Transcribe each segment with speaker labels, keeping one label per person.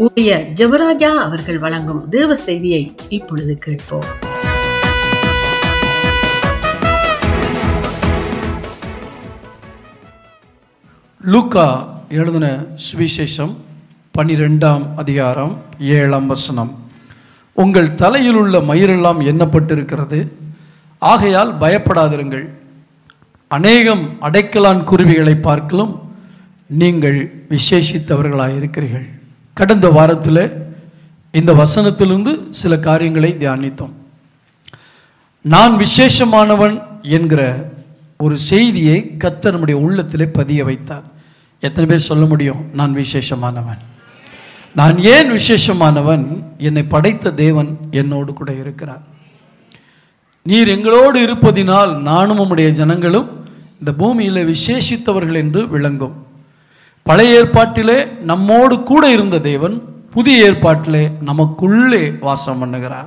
Speaker 1: ஊழிய ஜெபராஜா அவர்கள் வழங்கும் தேவ செய்தியை இப்பொழுது கேட்போம்
Speaker 2: லூக்கா எழுதின சுவிசேஷம் பனிரெண்டாம் அதிகாரம் ஏழாம் வசனம் உங்கள் தலையில் உள்ள மயிரெல்லாம் எண்ணப்பட்டிருக்கிறது ஆகையால் பயப்படாதிருங்கள் அநேகம் அடைக்கலான் குருவிகளை பார்க்கலும் நீங்கள் விசேஷித்தவர்களாக இருக்கிறீர்கள் கடந்த வாரத்தில் இந்த வசனத்திலிருந்து சில காரியங்களை தியானித்தோம் நான் விசேஷமானவன் என்கிற ஒரு செய்தியை கர்த்தர் நம்முடைய உள்ளத்திலே பதிய வைத்தார் எத்தனை பேர் சொல்ல முடியும் நான் விசேஷமானவன் நான் ஏன் விசேஷமானவன் என்னை படைத்த தேவன் என்னோடு கூட இருக்கிறார் நீர் எங்களோடு இருப்பதினால் நானும் உம்முடைய ஜனங்களும் இந்த பூமியில் விசேஷித்தவர்கள் என்று விளங்கும் பழைய ஏற்பாட்டிலே நம்மோடு கூட இருந்த தேவன் புதிய ஏற்பாட்டிலே நமக்குள்ளே வாசம் பண்ணுகிறார்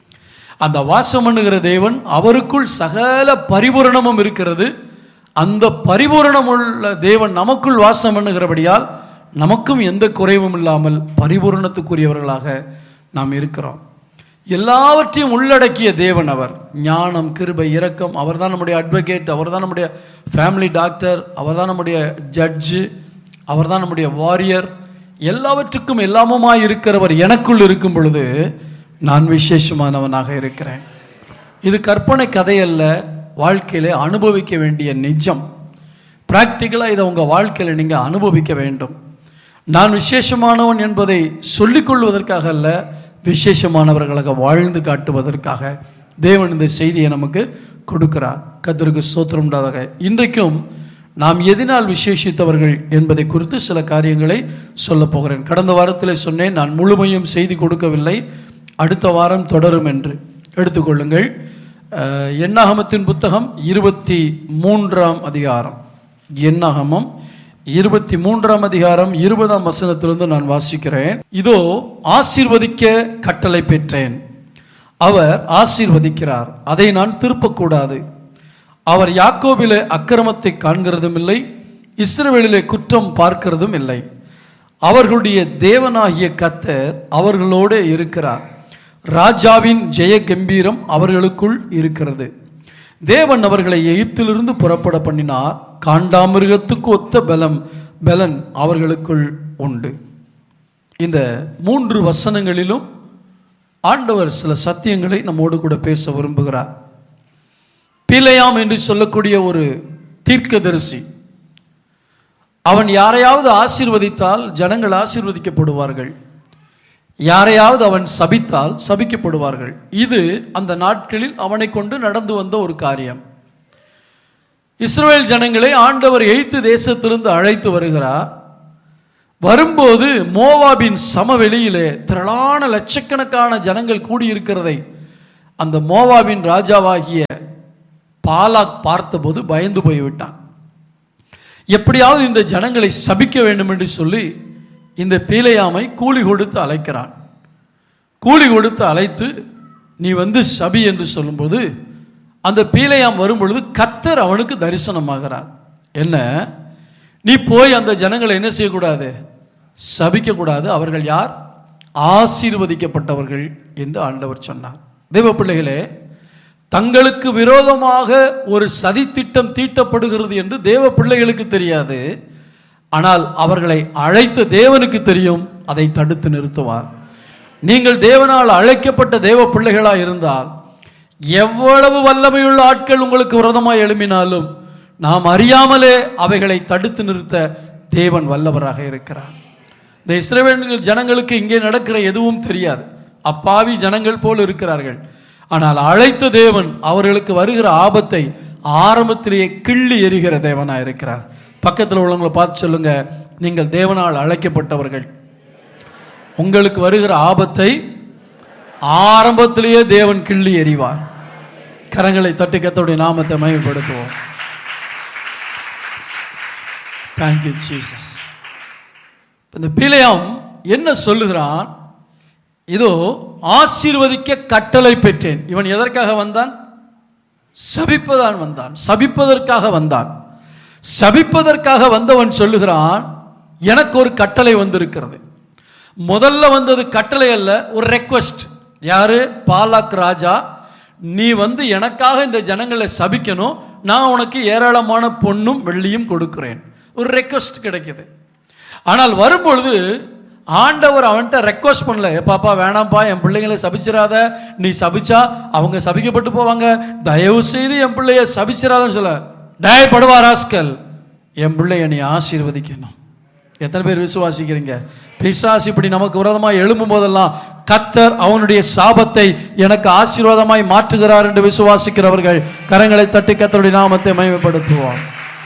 Speaker 2: அந்த வாசம் பண்ணுகிற தேவன் அவருக்குள் சகல பரிபூரணமும் இருக்கிறது அந்த பரிபூரணம் உள்ள தேவன் நமக்குள் வாசம் பண்ணுகிறபடியால் நமக்கும் எந்த குறைவும் இல்லாமல் பரிபூரணத்துக்குரியவர்களாக நாம் இருக்கிறோம் எல்லாவற்றையும் உள்ளடக்கிய தேவன் அவர் ஞானம் கிருபை இரக்கம் அவர்தான் நம்முடைய அட்வொகேட் அவர்தான் நம்முடைய ஃபேமிலி டாக்டர் அவர்தான் நம்முடைய ஜட்ஜு அவர்தான் நம்முடைய வாரியர் எல்லாவற்றுக்கும் எல்லாமுமாய் இருக்கிறவர் எனக்குள் இருக்கும் பொழுது நான் விசேஷமானவனாக இருக்கிறேன் இது கற்பனை கதை அல்ல வாழ்க்கையில அனுபவிக்க வேண்டிய நிஜம் ப்ராக்டிக்கலாக இதை உங்கள் வாழ்க்கையில் நீங்கள் அனுபவிக்க வேண்டும் நான் விசேஷமானவன் என்பதை சொல்லிக்கொள்வதற்காக அல்ல விசேஷமானவர்களாக வாழ்ந்து காட்டுவதற்காக தேவன் இந்த செய்தியை நமக்கு கொடுக்கிறார் கத்தருக்கு சோத்திரம் உண்டாதாக இன்றைக்கும் நாம் எதனால் விசேஷித்தவர்கள் என்பதை குறித்து சில காரியங்களை சொல்ல போகிறேன் கடந்த வாரத்தில் சொன்னேன் நான் முழுமையும் செய்தி கொடுக்கவில்லை அடுத்த வாரம் தொடரும் என்று எடுத்துக்கொள்ளுங்கள் அஹ், எண்ணாகமத்தின் புத்தகம் இருபத்தி மூன்றாம் அதிகாரம் எண்ணாகமம் இருபத்தி மூன்றாம் அதிகாரம் இருபதாம் வசனத்திலிருந்து நான் வாசிக்கிறேன் இதோ ஆசீர்வதிக்க கட்டளை பெற்றேன் அவர் ஆசீர்வதிக்கிறார் அதை நான் திருப்பக்கூடாது அவர் யாக்கோபிலே அக்கிரமத்தை காண்கிறதும் இல்லை இஸ்ரவேலிலே குற்றம் பார்க்கிறதும் இல்லை அவர்களுடைய தேவனாகிய கத்தர் அவர்களோடு இருக்கிறார் ராஜாவின் ஜெய கம்பீரம் அவர்களுக்குள் இருக்கிறது தேவன் அவர்களை எகிப்திலிருந்து புறப்பட பண்ணினார் காண்டாமிருகத்துக்கு ஒத்த பலம் பலன் அவர்களுக்குள் உண்டு இந்த மூன்று வசனங்களிலும் ஆண்டவர் சில சத்தியங்களை நம்மோடு கூட பேச விரும்புகிறார் பிழையாம் என்று சொல்லக்கூடிய ஒரு தீர்க்கதரிசி அவன் யாரையாவது ஆசீர்வதித்தால் ஜனங்கள் ஆசீர்வதிக்கப்படுவார்கள் யாரையாவது அவன் சபித்தால் சபிக்கப்படுவார்கள் இது அந்த நாட்களில் அவனை கொண்டு நடந்து வந்த ஒரு காரியம் இஸ்ரவேல் ஜனங்களை ஆண்டவர் எய்த்து தேசத்திலிருந்து அழைத்து வருகிறார் வரும்போது மோவாபின் சமவெளியிலே திரளான லட்சக்கணக்கான ஜனங்கள் கூடியிருக்கிறதை அந்த மோவாபின் ராஜாவாகிய பாலாக் பார்த்தபோது பயந்து போய்விட்டான் எப்படியாவது இந்த ஜனங்களை சபிக்க வேண்டும் என்று சொல்லி இந்த பீலையாமை கூலி கொடுத்து அழைக்கிறான் கூலி கொடுத்து அழைத்து நீ வந்து சபி என்று சொல்லும்போது அந்த பீலையாம் வரும் பொழுது கத்தர் அவனுக்கு தரிசனமாகிறார் என்ன நீ போய் அந்த ஜனங்களை என்ன செய்யக்கூடாது சபிக்கக்கூடாது அவர்கள் யார் ஆசீர்வதிக்கப்பட்டவர்கள் என்று ஆண்டவர் சொன்னார் தேவ பிள்ளைகளே தங்களுக்கு விரோதமாக ஒரு சதித்திட்டம் தீட்டப்படுகிறது என்று தேவ பிள்ளைகளுக்கு தெரியாது ஆனால் அவர்களை அழைத்த தேவனுக்கு தெரியும் அதை தடுத்து நிறுத்துவார் நீங்கள் தேவனால் அழைக்கப்பட்ட தேவ பிள்ளைகளாக இருந்தால் எவ்வளவு வல்லமையுள்ள ஆட்கள் உங்களுக்கு விரோதமாக எழும்பினாலும் நாம் அறியாமலே அவைகளை தடுத்து நிறுத்த தேவன் வல்லவராக இருக்கிறார் இந்த இஸ்ரவேல் ஜனங்களுக்கு இங்கே நடக்கிற எதுவும் தெரியாது அப்பாவி ஜனங்கள் போல் இருக்கிறார்கள் ஆனால் அழைத்த தேவன் அவர்களுக்கு வருகிற ஆபத்தை ஆரம்பத்திலேயே கிள்ளி எறிகிற தேவனா இருக்கிறார் பக்கத்தில் உள்ளவங்களை பார்த்து சொல்லுங்க நீங்கள் தேவனால் அழைக்கப்பட்டவர்கள் உங்களுக்கு வருகிற ஆபத்தை ஆரம்பத்திலேயே தேவன் கிள்ளி எறிவார் கரங்களை தட்டி கத்தோடைய நாமத்தை மயப்படுத்துவோம் தேங்க்யூ ஜீசஸ் இந்த பிழையாம் என்ன சொல்லுகிறான் இதோ ஆசீர்வதிக்க கட்டளை பெற்றேன் இவன் எதற்காக வந்தான் சபிப்பதான் வந்தான் சபிப்பதற்காக வந்தான் சபிப்பதற்காக வந்தவன் சொல்லுகிறான் எனக்கு ஒரு கட்டளை வந்திருக்கிறது முதல்ல வந்தது கட்டளை அல்ல ஒரு ரெக்வெஸ்ட் யாரு பாலாக் ராஜா நீ வந்து எனக்காக இந்த ஜனங்களை சபிக்கணும் நான் உனக்கு ஏராளமான பொன்னும் வெள்ளியும் கொடுக்கிறேன் ஒரு ரெக்வெஸ்ட் கிடைக்குது ஆனால் வரும்பொழுது ஆண்டவர் அவன்கிட்ட ரெக்வஸ்ட் பண்ணல "ஏ பாப்பா வேணாம்ப்பா என் பிள்ளைங்களை சபிச்சிராத நீ சபிச்சா அவங்க சபிக்கப்பட்டு போவாங்க தயவு செய்து என் பிள்ளைய சபிச்சிராதன்னு சொல்ல டேய் படுவா ராஸ்கல் என் பிள்ளைய நீ ஆசீர்வதிக்கணும் எத்தனை பேர் விசுவாசிக்கிறீங்க பிசாசு இப்படி நமக்கு விரோதமாய் எழும்பும் போதெல்லாம் கத்தர் அவனுடைய சாபத்தை எனக்கு ஆசீர்வாதமாய் மாற்றுகிறார் என்று விசுவாசிக்கிறவர்கள் கரங்களை தட்டி கத்தருடைய நாமத்தை மகிமைப்படுத்துவோம்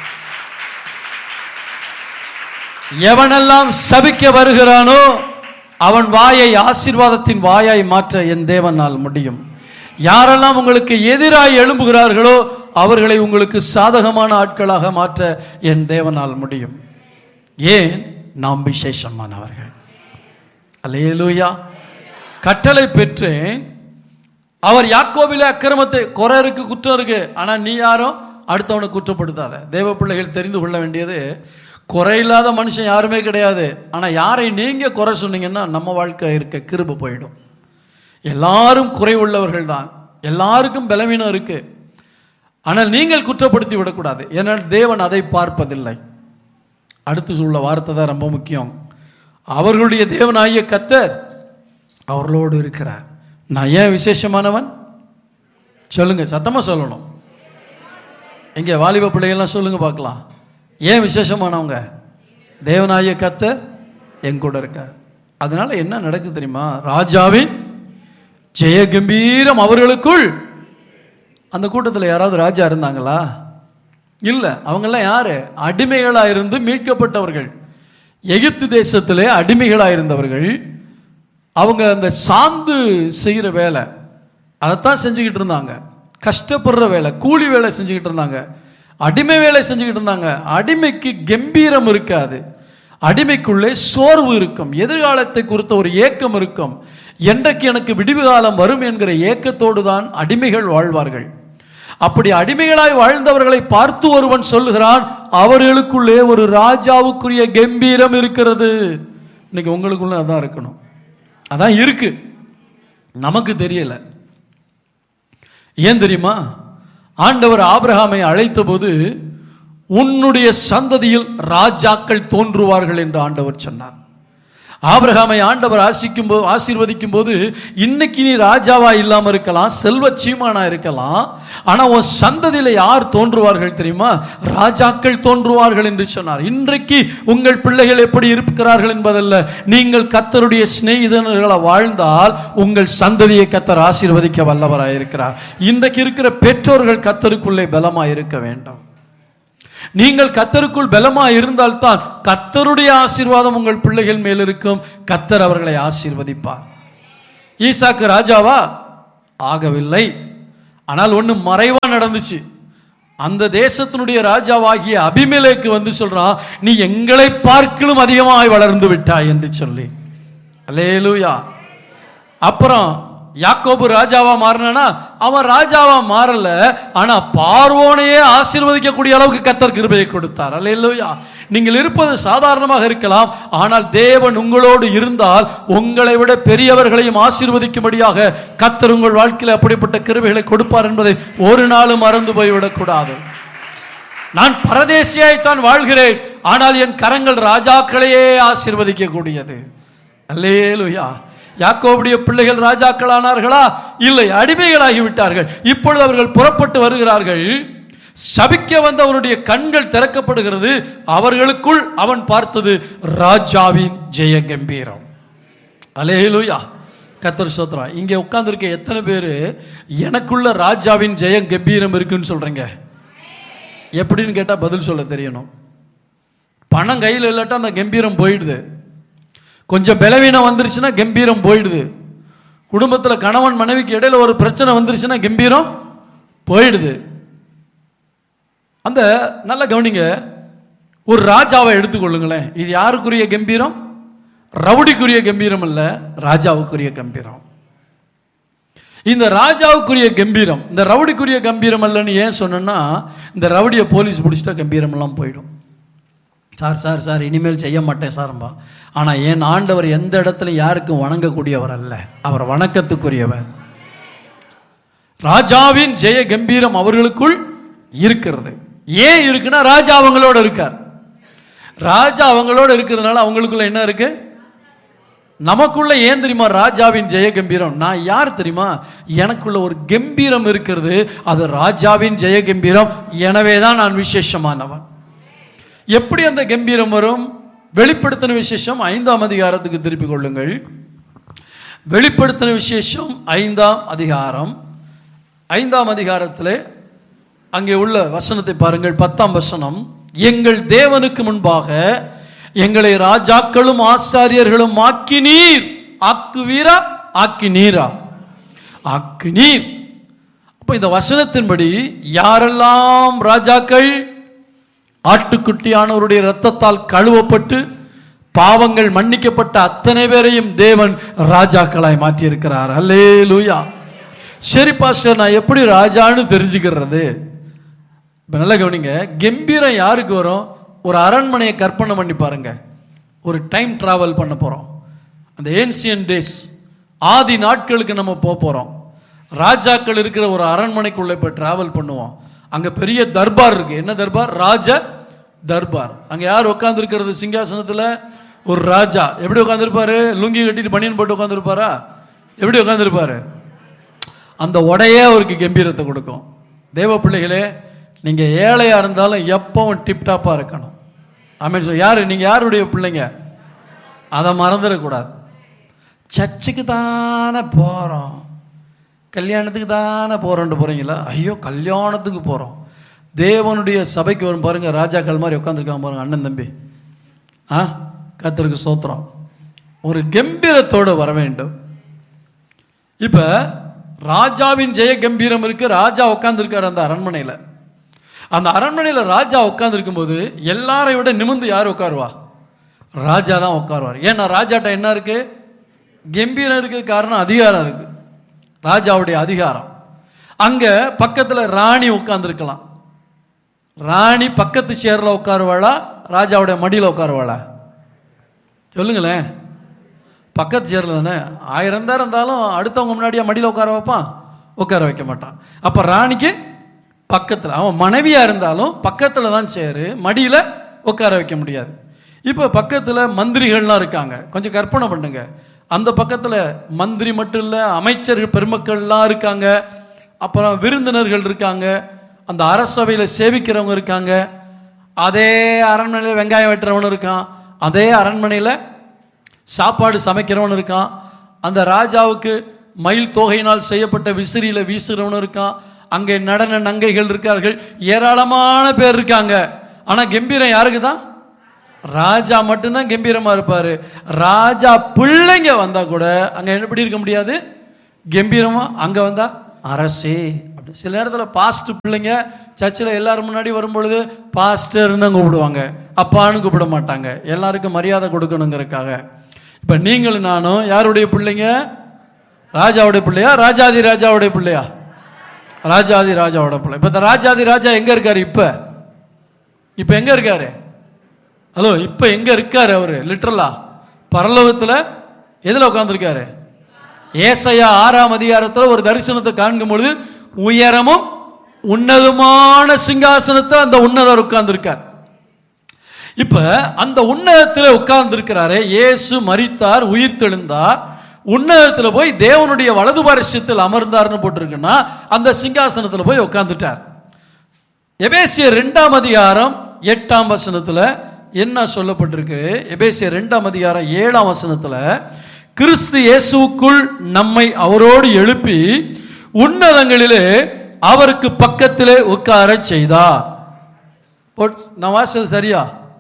Speaker 2: எவனெல்லாம் சபிக்க வருகிறானோ அவன் வாயை ஆசீர்வாதத்தின் வாயாய் மாற்ற என் தேவனால் முடியும் யாரெல்லாம் உங்களுக்கு எதிராய் எழும்புகிறார்களோ அவர்களை உங்களுக்கு சாதகமான ஆட்களாக மாற்ற என் தேவனால் முடியும் ஏன் நாம் விசேஷமானவர்கள் அல்லேலூயா கட்டளை பெற்றேன் அவர் யாக்கோபிலே அக்கிரமத்தை குறை இருக்கு குற்றம் இருக்கு ஆனா நீ யாரும் அடுத்தவனை குற்றப்படுத்தாத தேவ பிள்ளைகள் தெரிந்து கொள்ள வேண்டியது குறையில்லாத மனுஷன் யாருமே கிடையாது ஆனா யாரை நீங்க குறை சொன்னீங்கன்னா நம்ம வாழ்க்கை இருக்க கிருப போயிடும் எல்லாரும் குறை உள்ளவர்கள் தான் எல்லாருக்கும் பலவீனம் இருக்கு ஆனால் நீங்கள் குற்றப்படுத்தி விடக்கூடாது ஏன்னால் தேவன் அதை பார்ப்பதில்லை அடுத்து உள்ள வார்த்தை தான் ரொம்ப முக்கியம் அவர்களுடைய தேவனாகிய கத்தர் அவர்களோடு இருக்கிறார் நான் ஏன் விசேஷமானவன் சொல்லுங்க சத்தமா சொல்லணும் எங்க வாலிப பிள்ளைகள்லாம் சொல்லுங்க பார்க்கலாம் ஏன் விசேஷமானவங்க தேவனாகிய கத்தர் என் கூட இருக்கார் அதனால என்ன நடக்குது தெரியுமா ராஜாவின் ஜெய கம்பீரம் அவர்களுக்குள் அந்த கூட்டத்தில் யாராவது ராஜா இருந்தாங்களா இல்லை அவங்கெல்லாம் யாரு அடிமைகளாக இருந்து மீட்கப்பட்டவர்கள் எகிப்து தேசத்திலே அடிமைகளாக இருந்தவர்கள் அவங்க அந்த சாந்து செய்கிற வேலை அதைத்தான் செஞ்சுக்கிட்டு இருந்தாங்க கஷ்டப்படுற வேலை கூலி வேலை செஞ்சுக்கிட்டு இருந்தாங்க அடிமை வேலை செஞ்சுக்கிட்டு இருந்தாங்க அடிமைக்கு கம்பீரம் இருக்காது அடிமைக்குள்ளே சோர்வு இருக்கும் எதிர்காலத்தை குறித்த ஒரு ஏக்கம் இருக்கும் என்றைக்கு எனக்கு விடிவு காலம் வரும் என்கிற ஏக்கத்தோடு தான் அடிமைகள் வாழ்வார்கள் அப்படி அடிமைகளாய் வாழ்ந்தவர்களை பார்த்து ஒருவன் சொல்லுகிறான் அவர்களுக்குள்ளே ஒரு ராஜாவுக்குரிய கம்பீரம் இருக்கிறது இன்னைக்கு உங்களுக்குள்ள அதான் இருக்கணும் அதான் இருக்கு நமக்கு தெரியல ஏன் தெரியுமா ஆண்டவர் ஆபிரகாமை அழைத்தபோது உன்னுடைய சந்ததியில் ராஜாக்கள் தோன்றுவார்கள் என்று ஆண்டவர் சொன்னார் ஆபிரகாமை ஆண்டவர் ஆசிக்கும் போது ஆசீர்வதிக்கும் போது இன்னைக்கு நீ ராஜாவா இல்லாம இருக்கலாம் செல்வ சீமானா இருக்கலாம் ஆனா உன் சந்ததியில யார் தோன்றுவார்கள் தெரியுமா ராஜாக்கள் தோன்றுவார்கள் என்று சொன்னார் இன்றைக்கு உங்கள் பிள்ளைகள் எப்படி இருக்கிறார்கள் என்பதல்ல நீங்கள் கத்தருடைய சிநேகிதர்களை வாழ்ந்தால் உங்கள் சந்ததியை கத்தர் ஆசீர்வதிக்க வல்லவராய் இருக்கிறார் இன்றைக்கு இருக்கிற பெற்றோர்கள் கத்தருக்குள்ளே பலமாய் இருக்க வேண்டும் நீங்கள் கத்தருக்குள் பலமா இருந்தால்தான் கத்தருடைய ஆசீர்வாதம் உங்கள் பிள்ளைகள் மேல் இருக்கும் கத்தர் அவர்களை ஆசீர்வதிப்பார் ஈசாக்கு ராஜாவா ஆகவில்லை ஆனால் ஒண்ணு மறைவா நடந்துச்சு அந்த தேசத்தினுடைய ராஜாவாகிய அபிமெலேக்கு வந்து சொல்றான் நீ எங்களை பார்க்கலும் அதிகமாய் வளர்ந்து விட்டாய் என்று சொல்லி அல்லேலூயா அப்புறம் யாக்கோபு ராஜாவா மாறினா அவன் ராஜாவா மாறல ஆனா பார்வோனையே ஆசீர்வதிக்கக்கூடிய அளவுக்கு கத்தர் கிருபையை கொடுத்தார் அல்லேலூயா நீங்கள் இருப்பது சாதாரணமாக இருக்கலாம் ஆனால் தேவன் உங்களோடு இருந்தால் உங்களை விட பெரியவர்களையும் ஆசீர்வதிக்கும்படியாக கத்தர் உங்கள் வாழ்க்கையில் அப்படிப்பட்ட கிருபைகளை கொடுப்பார் என்பதை ஒரு நாளும் மறந்து போய்விடக்கூடாது நான் பரதேசியாய்த்தான் வாழ்கிறேன் ஆனால் என் கரங்கள் ராஜாக்களையே ஆசீர்வதிக்க கூடியது அல்லேலுயா யாக்கோபுடைய பிள்ளைகள் ராஜாக்களானார்களா இல்லை அடிமைகளாகி விட்டார்கள் இப்பொழுது அவர்கள் புறப்பட்டு வருகிறார்கள் சபிக்க வந்தவனுடைய கண்கள் திறக்கப்படுகிறது அவர்களுக்குள் அவன் பார்த்தது ராஜாவின் ஜெய கம்பீரம் அலேலுயா கத்தர் சோத்ரா இங்கே உட்கார்ந்திருக்க எத்தனை பேர் எனக்குள்ள ராஜாவின் ஜெய கம்பீரம் இருக்குன்னு சொல்றீங்க எப்படின்னு கேட்டால் பதில் சொல்ல தெரியணும் பணம் கையில் இல்லாட்டா அந்த கம்பீரம் போயிடுது கொஞ்சம் பலவீனம் வந்துருச்சுன்னா கம்பீரம் போயிடுது குடும்பத்தில் கணவன் மனைவிக்கு இடையில ஒரு பிரச்சனை வந்துருச்சுன்னா கம்பீரம் போயிடுது அந்த நல்ல கவனிங்க ஒரு ராஜாவை எடுத்துக்கொள்ளுங்களேன் இது யாருக்குரிய கம்பீரம் ரவுடிக்குரிய கம்பீரம் அல்ல ராஜாவுக்குரிய கம்பீரம் இந்த ராஜாவுக்குரிய கம்பீரம் இந்த ரவுடிக்குரிய கம்பீரம் அல்லன்னு ஏன் சொன்னேன்னா இந்த ரவுடியை போலீஸ் பிடிச்சிட்டா கம்பீரம் எல்லாம் போயிடும் சார் சார் சார் இனிமேல் செய்ய மாட்டேன் சார்ம்பா ஆனால் என் ஆண்டவர் எந்த இடத்துல யாருக்கும் வணங்கக்கூடியவர் அல்ல அவர் வணக்கத்துக்குரியவர் ராஜாவின் ஜெய கம்பீரம் அவர்களுக்குள் இருக்கிறது ஏன் இருக்குன்னா ராஜா அவங்களோட இருக்கார் ராஜா அவங்களோட இருக்கிறதுனால அவங்களுக்குள்ள என்ன இருக்கு நமக்குள்ள ஏன் தெரியுமா ராஜாவின் ஜெய கம்பீரம் நான் யார் தெரியுமா எனக்குள்ள ஒரு கம்பீரம் இருக்கிறது அது ராஜாவின் ஜெய கம்பீரம் எனவே தான் நான் விசேஷமானவன் எப்படி அந்த கம்பீரம் வரும் வெளிப்படுத்தின விசேஷம் ஐந்தாம் அதிகாரத்துக்கு திருப்பிக் கொள்ளுங்கள் வெளிப்படுத்தின விசேஷம் ஐந்தாம் அதிகாரம் ஐந்தாம் அதிகாரத்தில் அங்கே உள்ள வசனத்தை பாருங்கள் பத்தாம் வசனம் எங்கள் தேவனுக்கு முன்பாக எங்களை ராஜாக்களும் ஆசாரியர்களும் ஆக்கினீர் ஆக்குவீரா ஆக்கினீரா ஆக்கினீர் அப்போ இந்த வசனத்தின்படி யாரெல்லாம் ராஜாக்கள் ஆட்டுக்குட்டியானவருடைய இரத்தத்தால் கழுவப்பட்டு பாவங்கள் மன்னிக்கப்பட்ட அத்தனை பேரையும் தேவன் ராஜாக்களாய் மாற்றியிருக்கிறார் அல்லே லூயா சரி பாஸ்டர் நான் எப்படி ராஜான்னு தெரிஞ்சுக்கிறது இப்போ நல்லா கவனிங்க கம்பீரம் யாருக்கு வரும் ஒரு அரண்மனையை கற்பனை பண்ணி பாருங்க ஒரு டைம் டிராவல் பண்ண போகிறோம் அந்த ஏன்சியன் டேஸ் ஆதி நாட்களுக்கு நம்ம போக போகிறோம் ராஜாக்கள் இருக்கிற ஒரு அரண்மனைக்குள்ளே இப்போ டிராவல் பண்ணுவோம் அங்கே பெரிய தர்பார் இருக்கு என்ன தர்பார் ராஜ தர்பார் அங்கே யார் உட்காந்துருக்கிறது சிங்காசனத்தில் ஒரு ராஜா எப்படி உட்காந்துருப்பாரு லுங்கி கட்டிட்டு பனியன் போட்டு உட்காந்துருப்பாரா எப்படி உட்காந்துருப்பாரு அந்த உடையே அவருக்கு கம்பீரத்தை கொடுக்கும் தேவ பிள்ளைகளே நீங்கள் ஏழையாக இருந்தாலும் எப்பவும் டிப்டாப்பாக இருக்கணும் ஆமென் சார் யார் நீங்கள் யாருடைய பிள்ளைங்க அதை மறந்துடக்கூடாது சர்ச்சுக்கு தானே போகிறோம் கல்யாணத்துக்கு தானே போகிறோன்ட்டு போகிறீங்களா ஐயோ கல்யாணத்துக்கு போகிறோம் தேவனுடைய சபைக்கு வரும் பாருங்க ராஜாக்கள் மாதிரி உட்காந்துருக்காங்க பாருங்க அண்ணன் தம்பி ஆ கத்தருக்கு சோத்திரம் ஒரு கம்பீரத்தோடு வர வேண்டும் இப்போ ராஜாவின் ஜெய கம்பீரம் இருக்கு ராஜா உட்காந்துருக்காரு அந்த அரண்மனையில் அந்த அரண்மனையில் ராஜா உட்காந்துருக்கும் போது எல்லாரை விட நிமிந்து யார் உட்காருவா ராஜா தான் உட்காருவார் ஏன்னா ராஜாட்ட என்ன இருக்கு கம்பீரம் இருக்கு காரணம் அதிகாரம் இருக்கு ராஜாவுடைய அதிகாரம் அங்க பக்கத்துல ராணி உட்கார்ந்துருக்கலாம் ராணி பக்கத்து சேர்ல உட்காருவாளா ராஜாவுடைய மடியில் உட்காருவாளா சொல்லுங்களேன் பக்கத்து சேர்ல தானே ஆயிரம் தான் இருந்தாலும் அடுத்தவங்க முன்னாடியே மடியில் உட்கார வைப்பான் உட்கார வைக்க மாட்டான் அப்போ ராணிக்கு பக்கத்தில் அவன் மனைவியாக இருந்தாலும் பக்கத்தில் தான் சேரு மடியில் உட்கார வைக்க முடியாது இப்போ பக்கத்தில் மந்திரிகள்லாம் இருக்காங்க கொஞ்சம் கற்பனை பண்ணுங்க அந்த பக்கத்தில் மந்திரி மட்டும் இல்லை அமைச்சர்கள் பெருமக்கள்லாம் இருக்காங்க அப்புறம் விருந்தினர்கள் இருக்காங்க அந்த அரசவையில் சேவிக்கிறவங்க இருக்காங்க அதே அரண்மனையில் வெங்காயம் வெட்டுறவனும் இருக்கான் அதே அரண்மனையில் சாப்பாடு சமைக்கிறவன் இருக்கான் அந்த ராஜாவுக்கு மயில் தோகையினால் செய்யப்பட்ட விசிறியில வீசுறவனும் இருக்கான் அங்கே நடன நங்கைகள் இருக்கார்கள் ஏராளமான பேர் இருக்காங்க ஆனா கம்பீரம் யாருக்கு தான் ராஜா மட்டும்தான் கம்பீரமா இருப்பாரு ராஜா பிள்ளைங்க வந்தா கூட அங்க எப்படி இருக்க முடியாது கம்பீரமா அங்க வந்தா அரசே அப்படி சில நேரத்தில் பாஸ்ட் பிள்ளைங்க சர்ச்சில் எல்லாரும் முன்னாடி வரும்பொழுது பாஸ்டர் தான் கூப்பிடுவாங்க அப்பான்னு கூப்பிட மாட்டாங்க எல்லாருக்கும் மரியாதை கொடுக்கணுங்கிறதுக்காக இப்போ நீங்களும் நானும் யாருடைய பிள்ளைங்க ராஜாவுடைய பிள்ளையா ராஜாதி ராஜாவுடைய பிள்ளையா ராஜாதி ராஜாவோட பிள்ளை இப்போ இந்த ராஜாதி ராஜா எங்க இருக்காரு இப்போ இப்போ எங்க இருக்காரு ஹலோ இப்போ எங்க இருக்காரு அவரு லிட்டரலா பரலோகத்துல எதுல உட்காந்துருக்காரு ஏசையா ஆறாம் அதிகாரத்துல ஒரு தரிசனத்தை காண்கும் பொழுது உயரமும் உன்னதமான சிங்காசனத்தை அந்த உன்னதர் உட்கார்ந்திருக்கார் இப்ப அந்த உன்னதத்தில் உட்கார்ந்து இருக்கிறாரே இயேசு மரித்தார் உயிர் தெழுந்தார் உன்னதத்தில் போய் தேவனுடைய வலது பாரிசத்தில் அமர்ந்தார்னு போட்டிருக்குன்னா அந்த சிங்காசனத்தில் போய் உட்கார்ந்துட்டார் எபேசியர் ரெண்டாம் அதிகாரம் எட்டாம் வசனத்துல என்ன சொல்லப்பட்டிருக்கு எபேசியர் ரெண்டாம் அதிகாரம் ஏழாம் வசனத்துல கிறிஸ்து இயேசுவுக்குள் நம்மை அவரோடு எழுப்பி உன்னதங்களிலே அவருக்கு பக்கத்திலே உட்கார செய்தார் போட்- நான் வாசல் சரியா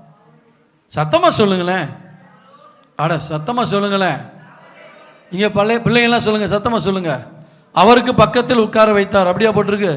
Speaker 2: சத்தமா சொல்லுங்களேன் அட சத்தமா சொல்லுங்களேன் இங்க பழைய பிள்ளைங்களாம் சொல்லுங்க சத்தமா சொல்லுங்க அவருக்கு பக்கத்தில் உட்கார வைத்தார் அப்படியா போட்டிருக்கு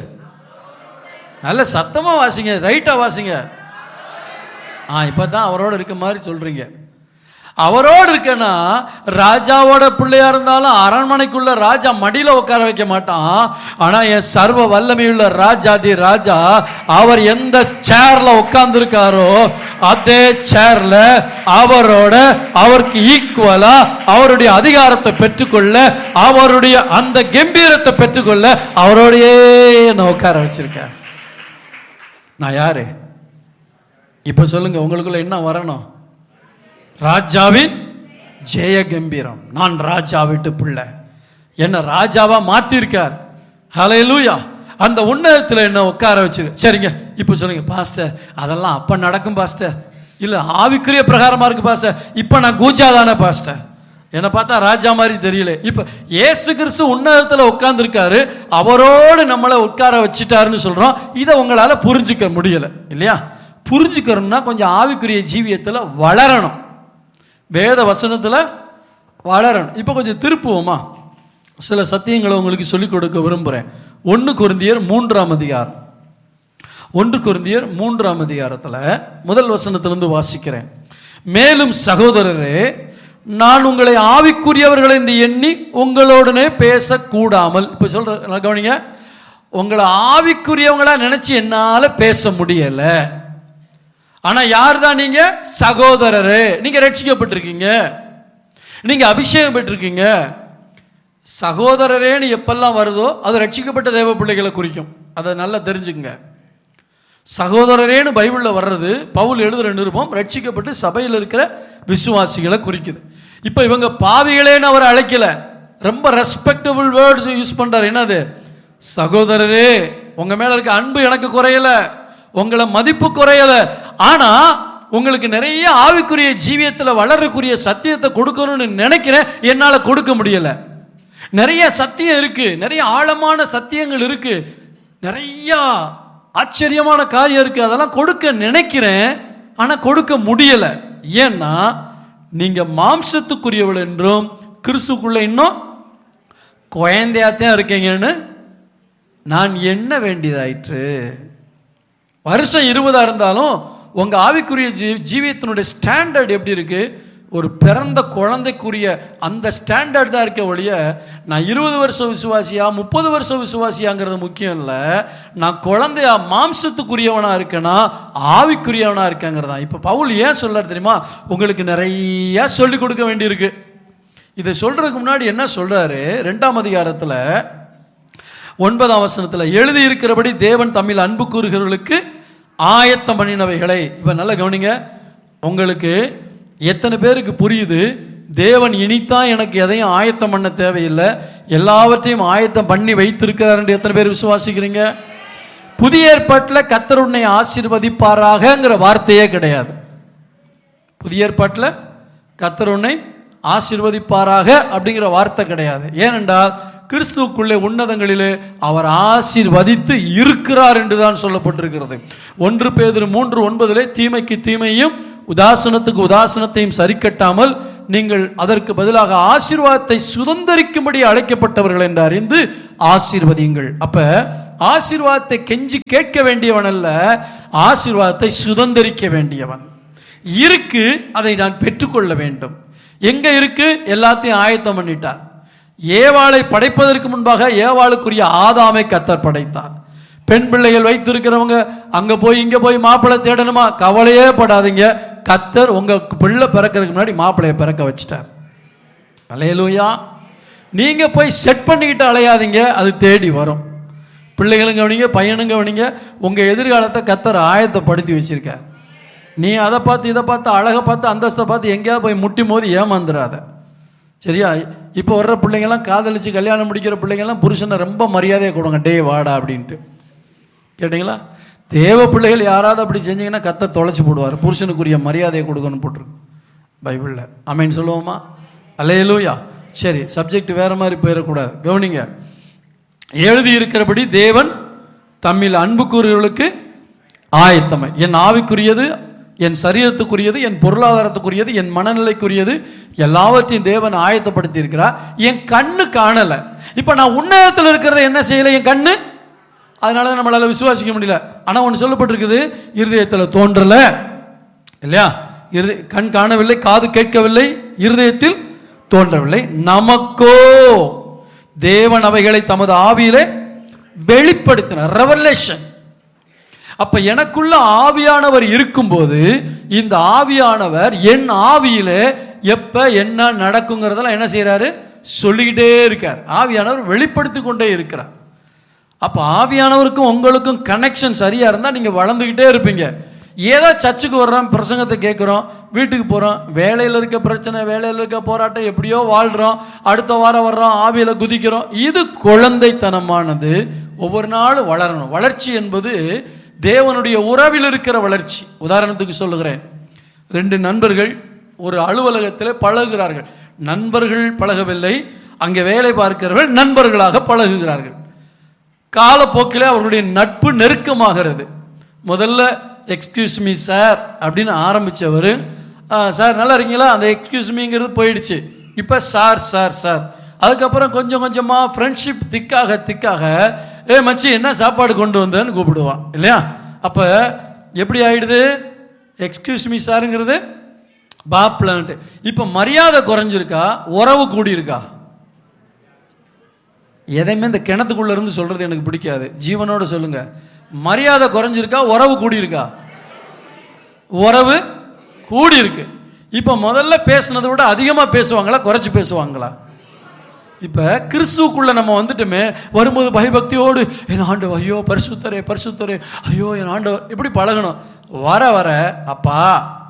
Speaker 2: நல்ல சத்தமா வாசிங்க ரைட்டா வாசிங்க ஆ இப்போ தான் அவரோட இருக்க மாதிரி சொல்றீங்க அவரோடு இருக்கேன்னா ராஜாவோட பிள்ளையா இருந்தாலும் அரண்மனைக்குள்ள ராஜா மடியில உட்கார வைக்க மாட்டான் ஆனா என் சர்வ வல்லமையுள்ள ராஜாதி ராஜா அவர் எந்த சேர்ல உட்கார்ந்துருக்காரோ அதே சேர்ல அவரோட அவருக்கு ஈக்குவலா அவருடைய அதிகாரத்தை பெற்றுக்கொள்ள அவருடைய அந்த கம்பீரத்தை பெற்றுக்கொள்ள அவரோடையே என்ன உட்கார வச்சிருக்கார் நான் யாரு இப்ப சொல்லுங்க உங்களுக்குள்ள என்ன வரணும் ராஜாவின் ஜெய கம்பீரம் நான் ராஜா வீட்டு பிள்ளை என்ன ராஜாவா மாத்திருக்கார் ஹalleluya அந்த உன்னதத்தில் என்ன உட்கார வச்சு சரிங்க இப்போ சொல்லுங்க பாஸ்டர் அதெல்லாம் அப்ப நடக்கும் பாஸ்டர் இல்ல ஆவிக்குரிய பிரகாரமா இருக்கு பாஸ்டர் இப்போ நான் கூஜா தானே பாஸ்டர் என்னை பார்த்தா ராஜா மாதிரி தெரியல இப்போ இயேசு கிறிஸ்து உன்னதத்தில் உட்கார்ந்துருக்காரு அவரோடு நம்மளை உட்கார வச்சுட்டாருன்னு சொல்றோம் இதை உங்களால புரிஞ்சுக்க முடியல இல்லையா புரிஞ்சுக்கணும்னா கொஞ்சம் ஆவிக்குரிய ஜீவியத்தில் வளரணும் வேத வசனத்தில் வளரணும் இப்போ கொஞ்சம் திருப்புவோமா சில சத்தியங்களை உங்களுக்கு சொல்லிக் கொடுக்க விரும்புகிறேன் ஒன்று குருந்தியர் மூன்றாம் அதிகாரம் ஒன்று குருந்தியர் மூன்றாம் அதிகாரத்தில் முதல் வசனத்திலிருந்து வாசிக்கிறேன் மேலும் சகோதரரே நான் உங்களை ஆவிக்குரியவர்கள் என்று எண்ணி உங்களோடனே பேசக்கூடாமல் இப்போ சொல்ற நல்லா கவனிங்க உங்களை ஆவிக்குரியவங்களா நினைச்சு என்னால பேச முடியல ஆனா யார் தான் நீங்க சகோதரரே நீங்க ரட்சிக்கப்பட்டிருக்கீங்க நீங்க அபிஷேகம் பெற்றிருக்கீங்க சகோதரரேன்னு எப்பெல்லாம் வருதோ அது ரட்சிக்கப்பட்ட தேவ பிள்ளைகளை குறிக்கும் அதை நல்லா தெரிஞ்சுக்கங்க சகோதரரேன்னு பைபிளில் வர்றது பவுல் எழுதுகிற நிருபம் ரட்சிக்கப்பட்டு சபையில் இருக்கிற விசுவாசிகளை குறிக்குது இப்போ இவங்க பாவிகளேன்னு அவர் அழைக்கல ரொம்ப ரெஸ்பெக்டபுள் வேர்ட்ஸ் யூஸ் பண்றாரு என்னது சகோதரரே உங்க மேல இருக்க அன்பு எனக்கு குறையல உங்களை மதிப்பு குறையல ஆனா உங்களுக்கு நிறைய ஆவிக்குரிய ஜீவியத்தில் வளரக்கூடிய சத்தியத்தை கொடுக்கணும்னு நினைக்கிறேன் என்னால கொடுக்க முடியல நிறைய சத்தியம் இருக்கு நிறைய ஆழமான சத்தியங்கள் இருக்கு நிறைய ஆச்சரியமான காரியம் இருக்கு அதெல்லாம் கொடுக்க நினைக்கிறேன் ஆனா கொடுக்க முடியல ஏன்னா நீங்க மாம்சத்துக்குரியவள் என்றும் கிறிஸ்துக்குள்ள இன்னும் குழந்தையாத்தான் இருக்கீங்கன்னு நான் எண்ண வேண்டியதாயிற்று வருஷம் இருபதா இருந்தாலும் உங்க ஆவிக்குரிய ஜீ- ஜீவியத்தினுடைய ஸ்டாண்டர்ட் எப்படி இருக்கு ஒரு பிறந்த குழந்தைக்குரிய அந்த ஸ்டாண்டர்ட் தான் இருக்க ஒழிய நான் இருபது வருஷம் விசுவாசியா முப்பது வருஷம் விசுவாசியாங்கிறது முக்கியம் இல்லை நான் குழந்தையா மாம்சத்துக்குரியவனா இருக்கேனா ஆவிக்குரியவனா இருக்கேங்கிறதா இப்போ பவுல் ஏன் சொல்றாரு தெரியுமா உங்களுக்கு நிறைய சொல்லி கொடுக்க வேண்டியிருக்கு இதை சொல்றதுக்கு முன்னாடி என்ன சொல்றாரு ரெண்டாம் அதிகாரத்துல ஒன்பதாம் வசனத்தில் எழுதி இருக்கிறபடி தேவன் தம்மில் அன்பு கூறுகிறவர்களுக்கு ஆயத்தம் பண்ணினவைகளை இப்போ நல்லா கவனிங்க உங்களுக்கு எத்தனை பேருக்கு புரியுது தேவன் இனித்தான் எனக்கு எதையும் ஆயத்தம் பண்ண தேவையில்லை எல்லாவற்றையும் ஆயத்தம் பண்ணி வைத்திருக்கிறார் என்று எத்தனை பேர் விசுவாசிக்கிறீங்க புதிய ஏற்பாட்டில் கத்தர் உன்னை ஆசீர்வதிப்பாராகங்கிற வார்த்தையே கிடையாது புதிய ஏற்பாட்டில் கத்தர் உன்னை ஆசீர்வதிப்பாராக அப்படிங்கிற வார்த்தை கிடையாது ஏனென்றால் கிறிஸ்துவுக்குள்ளே உன்னதங்களிலே அவர் ஆசீர்வதித்து இருக்கிறார் என்று தான் சொல்லப்பட்டிருக்கிறது ஒன்று பேதிரு மூன்று ஒன்பதிலே தீமைக்கு தீமையும் உதாசனத்துக்கு உதாசனத்தையும் சரிக்கட்டாமல் நீங்கள் அதற்கு பதிலாக ஆசீர்வாதத்தை சுதந்தரிக்கும்படி அழைக்கப்பட்டவர்கள் என்று அறிந்து ஆசீர்வதியுங்கள் அப்ப ஆசீர்வாதத்தை கெஞ்சி கேட்க வேண்டியவன் அல்ல ஆசீர்வாதத்தை சுதந்தரிக்க வேண்டியவன் இருக்கு அதை நான் பெற்றுக்கொள்ள வேண்டும் எங்க இருக்கு எல்லாத்தையும் ஆயத்தம் பண்ணிட்டார் ஏவாளை படைப்பதற்கு முன்பாக ஏவாளுக்குரிய ஆதாமை கத்தர் படைத்தார் பெண் பிள்ளைகள் வைத்திருக்கிறவங்க அங்க போய் இங்க போய் மாப்பிள்ளை தேடணுமா கவலையே படாதீங்க கத்தர் உங்க பிள்ளை பிறக்கிறதுக்கு முன்னாடி மாப்பிள்ளைய பிறக்க வச்சிட்டார் அலையலூயா நீங்க போய் செட் பண்ணிக்கிட்டு அலையாதீங்க அது தேடி வரும் பிள்ளைகளும் கவனிங்க பையனும் கவனிங்க உங்க எதிர்காலத்தை கத்தர் ஆயத்தப்படுத்தி வச்சிருக்கார் நீ அதை பார்த்து இதை பார்த்து அழகை பார்த்து அந்தஸ்தை பார்த்து எங்கேயாவது போய் முட்டி மோதி ஏமாந்துடாத சரியா இப்போ வர்ற பிள்ளைங்கெல்லாம் காதலிச்சு கல்யாணம் முடிக்கிற பிள்ளைங்கெல்லாம் புருஷனை ரொம்ப மரியாதையை கொடுங்க டேய் வாடா அப்படின்ட்டு கேட்டிங்களா தேவ பிள்ளைகள் யாராவது அப்படி செஞ்சீங்கன்னா கத்த தொலைச்சு போடுவார் புருஷனுக்குரிய மரியாதையை கொடுக்கணும் போட்டிருக்கு பைபிளில் அமேன் சொல்லுவோமா அல்லேலூயா சரி சப்ஜெக்ட் வேற மாதிரி போயிடக்கூடாது கவனிங்க எழுதி இருக்கிறபடி தேவன் தம்மில் அன்பு கூறுகிறவர்களுக்கு ஆயத்தமை என் ஆவிக்குரியது என் சரீரத்துக்குரியது என் பொருளாதாரத்துக்குரியது என் மனநிலைக்குரியது எல்லாவற்றையும் தேவன் ஆயத்தப்படுத்தி இருக்கிறார் என் கண்ணு காணல இப்ப நான் உன்னதத்தில் இருக்கிறத என்ன செய்யல என் கண்ணு அதனால தான் நம்மளால விசுவாசிக்க முடியல ஆனா ஒன்று சொல்லப்பட்டிருக்குது இருதயத்தில் தோன்றல இல்லையா இரு- கண் காணவில்லை காது கேட்கவில்லை இருதயத்தில் தோன்றவில்லை நமக்கோ தேவன் அவைகளை தமது ஆவியிலே வெளிப்படுத்தினார் ரெவலேஷன் அப்ப எனக்குள்ள ஆவியானவர் இருக்கும்போது இந்த ஆவியானவர் என் ஆவியிலே எப்ப என்ன நடக்குங்கிறதெல்லாம் என்ன செய்றாரு சொல்லிக்கிட்டே இருக்கார் ஆவியானவர் வெளிப்படுத்தி கொண்டே இருக்கிறார் அப்ப ஆவியானவருக்கும் உங்களுக்கும் கனெக்ஷன் சரியா இருந்தா நீங்க வளர்ந்துக்கிட்டே இருப்பீங்க ஏதோ சர்ச்சுக்கு வர்றோம் பிரசங்கத்தை கேட்குறோம் வீட்டுக்கு போகிறோம் வேலையில் இருக்க பிரச்சனை வேலையில் இருக்க போராட்டம் எப்படியோ வாழ்கிறோம் அடுத்த வாரம் வர்றோம் ஆவியில் குதிக்கிறோம் இது குழந்தைத்தனமானது ஒவ்வொரு நாளும் வளரணும் வளர்ச்சி என்பது தேவனுடைய உறவில் இருக்கிற வளர்ச்சி உதாரணத்துக்கு சொல்லுகிறேன் ரெண்டு நண்பர்கள் ஒரு அலுவலகத்தில் பழகுகிறார்கள் நண்பர்கள் பழகவில்லை அங்கே வேலை பார்க்கிறவர்கள் நண்பர்களாக பழகுகிறார்கள் காலப்போக்கிலே அவர்களுடைய நட்பு நெருக்கமாகிறது முதல்ல எக்ஸ்கியூஸ் மீ சார் அப்படின்னு ஆரம்பித்தவர் சார் நல்லா இருக்கீங்களா அந்த எக்ஸ்கியூஸ் மீங்கிறது போயிடுச்சு இப்போ சார் சார் சார் அதுக்கப்புறம் கொஞ்சம் கொஞ்சமாக ஃப்ரெண்ட்ஷிப் திக்காக திக்காக ஏ மச்சி என்ன சாப்பாடு கொண்டு வந்தேன்னு கூப்பிடுவான் இல்லையா அப்போ எப்படி ஆயிடுது எக்ஸ்கியூஸ் மீ சாருங்கிறது பாப்லன்ட்டு இப்போ மரியாதை குறைஞ்சிருக்கா உறவு கூடியிருக்கா எதையுமே இந்த கிணத்துக்குள்ள இருந்து சொல்றது எனக்கு பிடிக்காது ஜீவனோட சொல்லுங்க மரியாதை குறைஞ்சிருக்கா உறவு கூடியிருக்கா உறவு கூடி இருக்கு இப்ப முதல்ல பேசுனதை விட அதிகமா பேசுவாங்களா குறைச்சு பேசுவாங்களா இப்ப கிறிஸ்துவுக்குள்ள நம்ம வந்துட்டுமே வரும்போது பயபக்தியோடு என் ஆண்டு ஐயோ பரிசுத்தரே பரிசுத்தரே ஐயோ என் ஆண்டவர் இப்படி பழகணும் வர வர அப்பா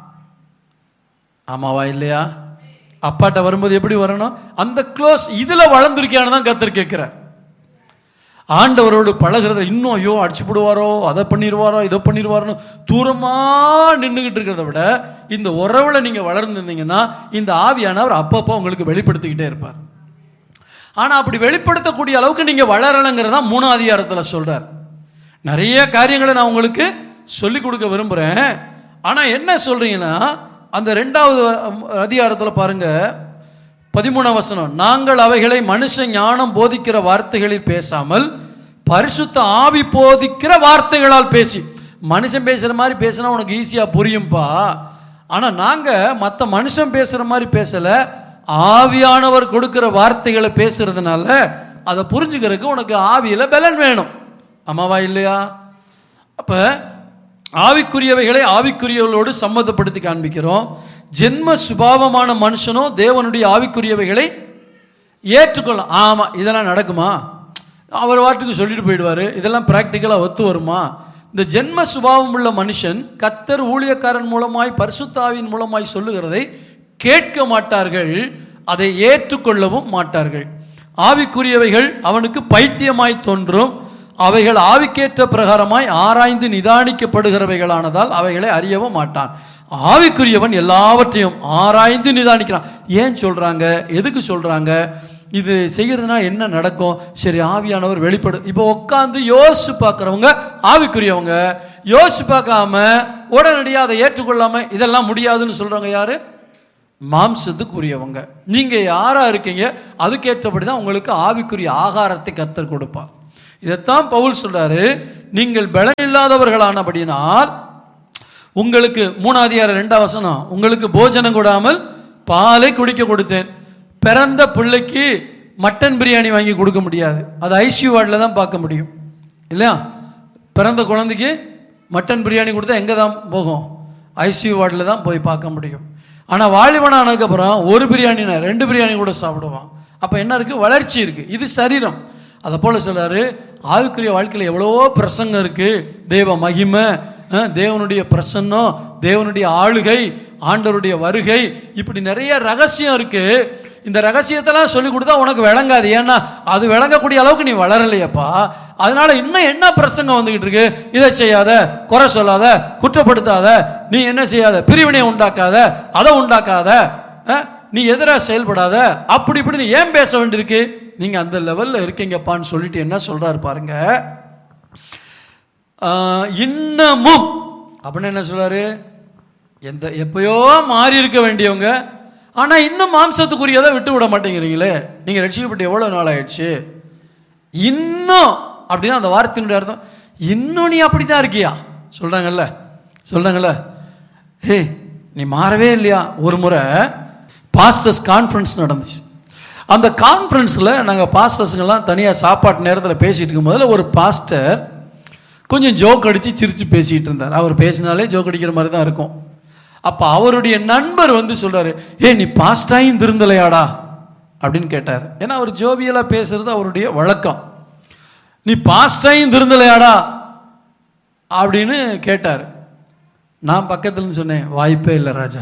Speaker 2: ஆமாவா இல்லையா அப்பாட்ட வரும்போது எப்படி வரணும் அந்த க்ளோஸ் இதுல வளர்ந்துருக்கியான்னு தான் கத்தர் கேட்கிறார் ஆண்டவரோடு பழகுறத இன்னும் ஐயோ அடிச்சு போடுவாரோ அதை பண்ணிடுவாரோ இதை பண்ணிடுவாரோன்னு தூரமா நின்றுகிட்டு இருக்கிறத விட இந்த உறவுல நீங்க வளர்ந்துருந்தீங்கன்னா இந்த ஆவியானவர் அப்பப்போ உங்களுக்கு வெளிப்படுத்திக்கிட்டே இருப்பார் ஆனா அப்படி வெளிப்படுத்தக்கூடிய அளவுக்கு நீங்க வளரலைங்கிறதா மூணாம் அதிகாரத்துல சொல்றார் நிறைய காரியங்களை நான் உங்களுக்கு சொல்லி கொடுக்க விரும்புறேன் ஆனா என்ன சொல்றீங்கன்னா அந்த ரெண்டாவது அதிகாரத்துல பாருங்க பதிமூணாம் வசனம் நாங்கள் அவைகளை மனுஷ ஞானம் போதிக்கிற வார்த்தைகளில் பேசாமல் பரிசுத்த ஆவி போதிக்கிற வார்த்தைகளால் பேசி மனுஷன் பேசுற மாதிரி பேசினா உனக்கு ஈஸியா புரியும்பா ஆனா நாங்க மற்ற மனுஷன் பேசுற மாதிரி பேசல ஆவியானவர் கொடுக்கிற வார்த்தைகளை பேசுறதுனால அதை புரிஞ்சுக்கிறதுக்கு உனக்கு ஆவியில பலன் வேணும் ஆமாவா இல்லையா அப்ப ஆவிக்குரியவைகளை ஆவிக்குரியவர்களோடு சம்மந்தப்படுத்தி காண்பிக்கிறோம் ஜென்ம சுபாவமான மனுஷனும் தேவனுடைய ஆவிக்குரியவைகளை ஏற்றுக்கொள்ளலாம் ஆமா இதெல்லாம் நடக்குமா அவர் வாட்டுக்கு சொல்லிட்டு போயிடுவாரு இதெல்லாம் பிராக்டிக்கலாக ஒத்து வருமா இந்த ஜென்ம சுபாவம் உள்ள மனுஷன் கத்தர் ஊழியக்காரன் மூலமாய் பரிசுத்தாவின் மூலமாய் சொல்லுகிறதை கேட்க மாட்டார்கள் அதை ஏற்றுக்கொள்ளவும் மாட்டார்கள் ஆவிக்குரியவைகள் அவனுக்கு பைத்தியமாய் தோன்றும் அவைகள் ஆவிக்கேற்ற பிரகாரமாய் ஆராய்ந்து நிதானிக்கப்படுகிறவைகளானதால் அவைகளை அறியவும் மாட்டான் ஆவிக்குரியவன் எல்லாவற்றையும் ஆராய்ந்து நிதானிக்கிறான் ஏன் சொல்றாங்க எதுக்கு சொல்றாங்க இது செய்யறதுனா என்ன நடக்கும் சரி ஆவியானவர் வெளிப்படு இப்போ உட்காந்து யோசிச்சு பார்க்குறவங்க ஆவிக்குரியவங்க யோசிச்சு பார்க்காம உடனடியாக அதை ஏற்றுக்கொள்ளாம இதெல்லாம் முடியாதுன்னு சொல்றவங்க யாரு மாம்சத்துக்குரியவங்க நீங்க யாரா இருக்கீங்க அதுக்கேற்றபடி தான் உங்களுக்கு ஆவிக்குரிய ஆகாரத்தை கத்தர் கொடுப்பார் இதைத்தான் பவுல் சொல்றாரு நீங்கள் பலன் இல்லாதவர்களானபடினால் உங்களுக்கு மூணாதிகார ரெண்டாம் வசனம் உங்களுக்கு போஜனம் கொடாமல் பாலை குடிக்க கொடுத்தேன் பிறந்த பிள்ளைக்கு மட்டன் பிரியாணி வாங்கி கொடுக்க முடியாது அது ஐசியூ வார்டில் தான் பார்க்க முடியும் இல்லையா பிறந்த குழந்தைக்கு மட்டன் பிரியாணி கொடுத்தா எங்கே தான் போகும் ஐசியூ வார்டில் தான் போய் பார்க்க முடியும் ஆனால் வாலிபன் ஆனதுக்கப்புறம் ஒரு பிரியாணினா ரெண்டு பிரியாணி கூட சாப்பிடுவான் அப்போ என்ன இருக்குது வளர்ச்சி இருக்குது இது சரீரம் அதை போல சொல்றாரு ஆவிக்குரிய வாழ்க்கையில் எவ்வளவோ பிரசங்கம் இருக்கு தேவ மகிமை அஹ், தேவனுடைய பிரசன்னம் தேவனுடைய ஆளுகை ஆண்டவருடைய வருகை இப்படி நிறைய ரகசியம் இருக்கு இந்த ரகசியத்தெல்லாம் சொல்லி கொடுத்தா உனக்கு விளங்காது ஏன்னா அது விளங்கக்கூடிய அளவுக்கு நீ வளரலையப்பா அதனால இன்னும் என்ன பிரசங்கம் வந்துகிட்டு இருக்கு இதை செய்யாத குறை சொல்லாத குற்றப்படுத்தாத நீ என்ன செய்யாத பிரிவினை உண்டாக்காத அதை உண்டாக்காத அஹ், நீ எதிராக செயல்படாத அப்படி இப்படி நீ ஏன் பேச வேண்டியிருக்கு நீங்க அந்த லெவல்ல இருக்கீங்கப்பான்னு சொல்லிட்டு என்ன சொல்றாரு பாருங்க ஆஹ், இன்னமும் அப்படின்னு என்ன சொல்றாரு எந்த எப்பயோ மாறி இருக்க வேண்டியவங்க ஆனா இன்னும் மாம்சத்துக்குரியதை விட்டு விட மாட்டேங்கிறீங்களே நீங்க ரட்சிக்கப்பட்டு எவ்வளவு நாள் ஆயிடுச்சு இன்னும் அப்படின்னா அந்த வார்த்தையினுடைய அர்த்தம் இன்னும் நீ அப்படித்தான் இருக்கியா சொல்றாங்கல்ல சொல்றாங்கல்ல ஹே நீ மாறவே இல்லையா ஒரு முறை பாஸ்டர்ஸ் கான்ஃபரன்ஸ் நடந்துச்சு அந்த கான்ஃபரன்ஸில் நாங்கள் பாஸ்டர்ஸுங்கெல்லாம் தனியாக சாப்பாட்டு நேரத்தில் பேசிகிட்டு இருக்கும்போது ஒரு பாஸ்டர் கொஞ்சம் ஜோக் அடித்து சிரித்து பேசிகிட்டு இருந்தார் அவர் பேசினாலே ஜோக் அடிக்கிற மாதிரி தான் இருக்கும் அப்போ அவருடைய நண்பர் வந்து சொல்கிறாரு ஏ நீ பாஸ்டாயும் திருந்தலையாடா அப்படின்னு கேட்டார் ஏன்னா அவர் ஜோவியலாக பேசுறது அவருடைய வழக்கம் நீ பாஸ்டாயும் திருந்தலையாடா அப்படின்னு கேட்டார் நான் பக்கத்துல இருந்து சொன்னேன் வாய்ப்பே இல்லை ராஜா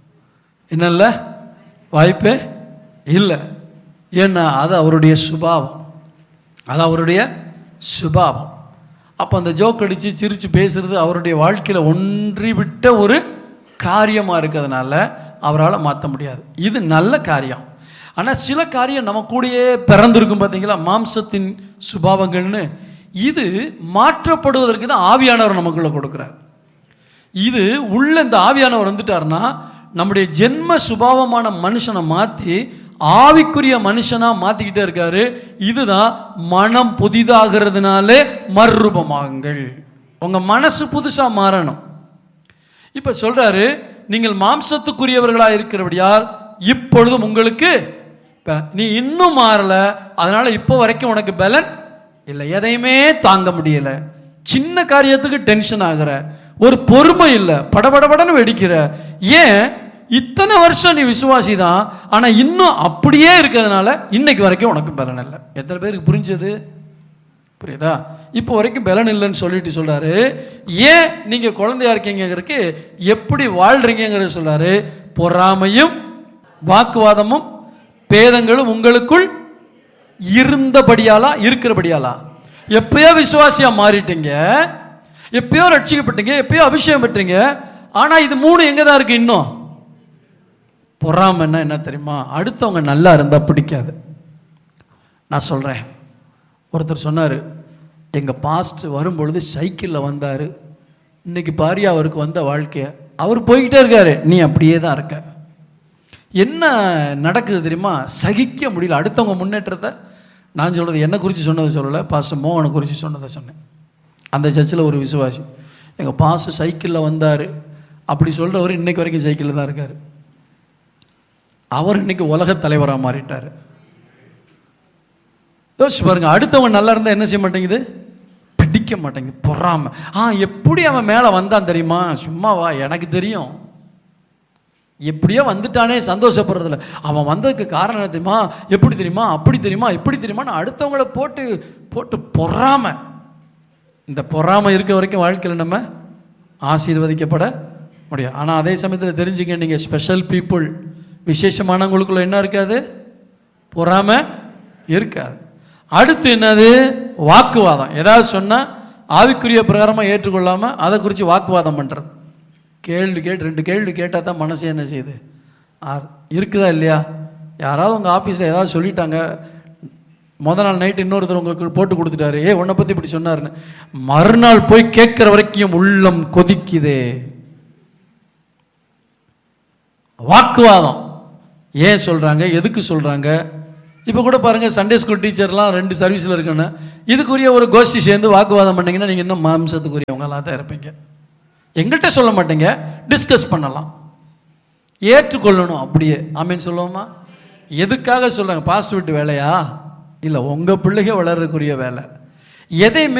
Speaker 2: என்ன இல்லை வாய்ப்பே இல்லை ஏன்னா அது அவருடைய சுபாவம் அது அவருடைய சுபாவம் அப்போ அந்த ஜோக் அடித்து சிரித்து பேசுறது அவருடைய வாழ்க்கையில் ஒன்றி விட்ட ஒரு காரியமாக இருக்கிறதுனால அவரால் மாற்ற முடியாது இது நல்ல காரியம் ஆனால் சில காரியம் நம்ம கூடயே பிறந்திருக்கும் பார்த்தீங்களா மாம்சத்தின் சுபாவங்கள்னு இது மாற்றப்படுவதற்கு தான் ஆவியானவர் நமக்குள்ள கொடுக்குறார் இது உள்ள இந்த ஆவியானவர் வந்துட்டாருன்னா நம்முடைய ஜென்ம சுபாவமான மனுஷனை மாற்றி ஆவிக்குரிய மனுஷனா மாத்திக்கிட்டே இருக்காரு இதுதான் மனம் புதிதாகிறதுனாலே மறுரூபமாகுங்கள் உங்க மனசு புதுசா மாறணும் இப்ப சொல்றாரு நீங்கள் மாம்சத்துக்குரியவர்களா இருக்கிறபடியால் இப்பொழுதும் உங்களுக்கு ப- நீ இன்னும் மாறல அதனால இப்போ வரைக்கும் உனக்கு பலன் இல்லை எதையுமே தாங்க முடியல சின்ன காரியத்துக்கு டென்ஷன் ஆகுற ஒரு பொறுமை இல்லை படபடபடன்னு வெடிக்கிற ஏன் இத்தனை வருஷம் நீ விசுவாசி தான் ஆனா இன்னும் அப்படியே இருக்கிறதுனால இன்னைக்கு வரைக்கும் உனக்கு பலன் இல்லை எத்தனை பேருக்கு புரிஞ்சது புரியுதா இப்போ வரைக்கும் பலன் இல்லைன்னு சொல்லிட்டு சொல்றாரு ஏன் நீங்க குழந்தையா இருக்கீங்கிறதுக்கு எப்படி வாழ்றீங்கிறது சொல்றாரு பொறாமையும் வாக்குவாதமும் பேதங்களும் உங்களுக்குள் இருந்தபடியாலா இருக்கிறபடியாலா எப்பயோ விசுவாசியா மாறிட்டீங்க எப்பயோ ரட்சிக்கப்பட்டீங்க எப்பயோ அபிஷேகம் பெற்றீங்க ஆனா இது மூணு எங்க தான் இருக்கு இன்னும் பொறாமைன்னா என்ன தெரியுமா அடுத்தவங்க நல்லா இருந்தா பிடிக்காது நான் சொல்றேன் ஒருத்தர் சொன்னார் எங்கள் பாஸ்ட் வரும்பொழுது சைக்கிளில் வந்தார் இன்னைக்கு பாரு அவருக்கு வந்த வாழ்க்கைய அவர் போய்கிட்டே இருக்காரு நீ அப்படியே தான் இருக்க என்ன நடக்குது தெரியுமா சகிக்க முடியல அடுத்தவங்க முன்னேற்றத்தை நான் சொல்றது என்ன குறித்து சொன்னதை சொல்லலை பாஸ்டர் மோகனை குறித்து சொன்னதை சொன்னேன் அந்த சர்ச்சில் ஒரு விசுவாசி எங்கள் பாஸ்டர் சைக்கிளில் வந்தார் அப்படி சொல்கிறவர் இன்னைக்கு வரைக்கும் சைக்கிளில் தான் இருக்கார் அவர் இன்னைக்கு உலக தலைவராக மாறிட்டார் யோசிச்சு பாருங்க அடுத்தவங்க நல்லா இருந்தால் என்ன செய்ய மாட்டேங்குது பிடிக்க மாட்டேங்குது பொறாம ஆ எப்படி அவன் மேலே வந்தான் தெரியுமா சும்மாவா எனக்கு தெரியும் எப்படியோ வந்துட்டானே சந்தோஷப்படுறதில்ல அவன் வந்ததுக்கு காரணம் என்ன தெரியுமா எப்படி தெரியுமா அப்படி தெரியுமா இப்படி தெரியுமான்னு அடுத்தவங்கள போட்டு போட்டு பொறாம இந்த பொறாம இருக்க வரைக்கும் வாழ்க்கையில் நம்ம ஆசீர்வதிக்கப்பட முடியும் ஆனால் அதே சமயத்தில் தெரிஞ்சுங்க நீங்கள் ஸ்பெஷல் பீப்புள் விசேஷமானவங்களுக்குள்ள என்ன இருக்காது பொறாம இருக்காது அடுத்து என்னது வாக்குவாதம் ஏதாவது சொன்னால் ஆவிக்குரிய பிரகாரமாக ஏற்றுக்கொள்ளாமல் அதை குறித்து வாக்குவாதம் பண்ணுறது கேள்வி கேட்டு ரெண்டு கேள்வி கேட்டால் தான் மனசு என்ன செய்யுது ஆ- இருக்குதா இல்லையா யாராவது உங்கள் ஆஃபீஸில் ஏதாவது சொல்லிட்டாங்க முத நாள் நைட் இன்னொருத்தர் உங்களுக்கு போட்டு கொடுத்துட்டாரு ஏ உன்னை பற்றி இப்படி சொன்னாருன்னு மறுநாள் போய் கேட்குற வரைக்கும் உள்ளம் கொதிக்குதே வாக்குவாதம் ஏன் சொல்கிறாங்க எதுக்கு சொல்கிறாங்க இப்போ கூட பாருங்கள் சண்டே ஸ்கூல் டீச்சர்லாம் ரெண்டு சர்வீஸில் இருக்குன்னு இதுக்குரிய ஒரு கோஷ்டி சேர்ந்து வாக்குவாதம் பண்ணீங்கன்னா நீங்கள் இன்னும் மாம்சத்துக்குரியவங்களாக தான் இருப்பீங்க எங்கள்கிட்ட சொல்ல மாட்டீங்க டிஸ்கஸ் பண்ணலாம் ஏற்றுக்கொள்ளணும் அப்படியே ஆமீன் சொல்லுவோமா எதுக்காக சொல்கிறாங்க பாஸ்ட் விட்டு வேலையா இல்லை உங்கள் பிள்ளைங்க வளர்றதுக்குரிய வேலை எதையுமே